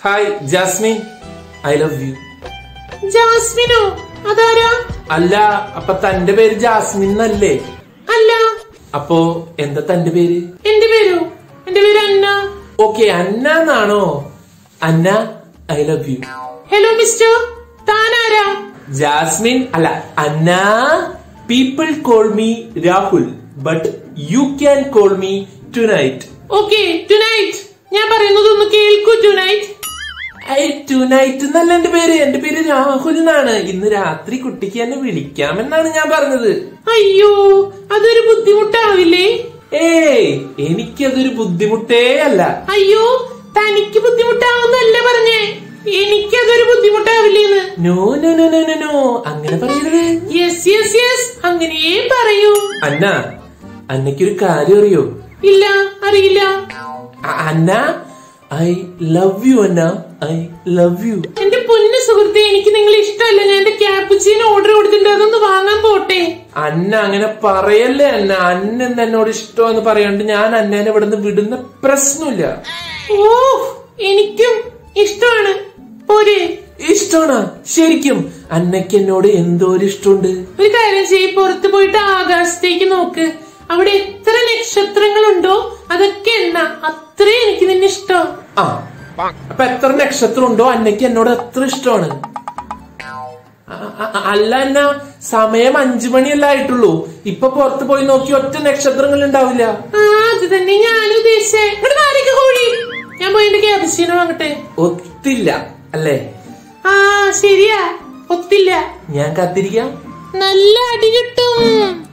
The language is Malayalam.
hi Jasmine I love you ജാസ്മിനോ അതാരാ അല്ല അപ്പൊ തന്റെ പേര് ജാസ്മിൻ എന്നല്ലേ അല്ല അപ്പോ എന്താ തന്റെ പേര് എന്റെ പേരോ എന്റെ പേര് അന്ന ഓക്കെ അന്ന എന്നാണോ Anna I love you hello mister താനാരാ ജാസ്മിൻ അല്ല Anna people call me Rahul but you can call me tonight okay tonight ഞാൻ പറയുന്നത് ഒന്ന് കേൾക്കൂ ടുനൈറ്റ് ഐ ടുനൈറ്റ് എന്നല്ല എന്റെ പേര് എന്റെ പേര് രാഹുൽ എന്നാണ് ഇന്ന് രാത്രി കുട്ടിക്ക് എന്നെ വിളിക്കാമെന്നാണ് ഞാൻ പറഞ്ഞത് അയ്യോ അതൊരു ബുദ്ധിമുട്ടാവില്ലേ ഏയ് എനിക്കതൊരു ബുദ്ധിമുട്ടേ അല്ല അയ്യോ തനിക്ക് ബുദ്ധിമുട്ടാവുന്നല്ല പറഞ്ഞേ എനിക്കതൊരു ബുദ്ധിമുട്ടാവില്ലേന്ന് no no no no no no അങ്ങനെ പറയരുത് യെസ് യെസ് യെസ് അങ്ങനെയേ പറയൂ അന്ന അന്നയ്ക്കൊരു കാര്യം അറിയോ ഇല്ല അറിയില്ല അ- Anna I love you Anna I love you എന്റെ പൊന്നു സുഹൃത്തെ എനിക്ക് നിങ്ങൾ ഇഷ്ടമല്ല ഞാൻ എന്റെ ക്യാപ്പുച്ചീന് ഓർഡർ കൊടുത്തിട്ടുണ്ട് അതൊന്ന് വാങ്ങാൻ പോട്ടെ അന്ന അങ്ങനെ പറയല്ലേ അന്ന അന്ന എന്താ എന്നോട് ഇഷ്ടമെന്ന് പറയാണ്ട് ഞാൻ അന്നേനെ ഇവിടുന്ന് വിടുന്ന പ്രശ്നമില്ല ഓ എനിക്കും ഇഷ്ടമാണ് പോരെ ഇഷ്ടമാണ് ശരിക്കും അന്നയ്ക്ക് എന്നോട് എന്തോ ഒരു ഇഷ്ടമുണ്ട് ഒരു കാര്യം ചെയ്യ് പുറത്ത് പോയിട്ട് ആകാശത്തേക്ക് നോക്ക് അവിടെ എത്ര നക്ഷത്രങ്ങളുണ്ടോ അതൊക്കെ എണ്ണ അത്രേ എനിക്ക് നിന്നെ ഇഷ്ടം ആ അപ്പൊ എത്ര നക്ഷത്രം ഉണ്ടോ അന്നയ്ക്ക് എന്നോട് എത്ര ഇഷ്ടമാണ് അ- അ- അല്ല അന്ന സമയം അഞ്ചു മണിയല്ല ആയിട്ടുള്ളൂ ഇപ്പൊ പുറത്ത് പോയി നോക്കി ഒറ്റ നക്ഷത്രങ്ങൾ ഉണ്ടാവില്ല ആ അത് തന്നെ ഞാനും ഉദ്ദേശിച്ചേ ഇവിടെ മാറിക്ക് കോഴി ഞാൻ പോയി എന്റെ ക്യാപ്പുച്ചീനോ വാങ്ങട്ടെ ഒത്തില്ല അല്ലേ ആ ശരിയാ ഒത്തില്ല ഞാൻ കാത്തിരിക്കാം നല്ല അടി കിട്ടും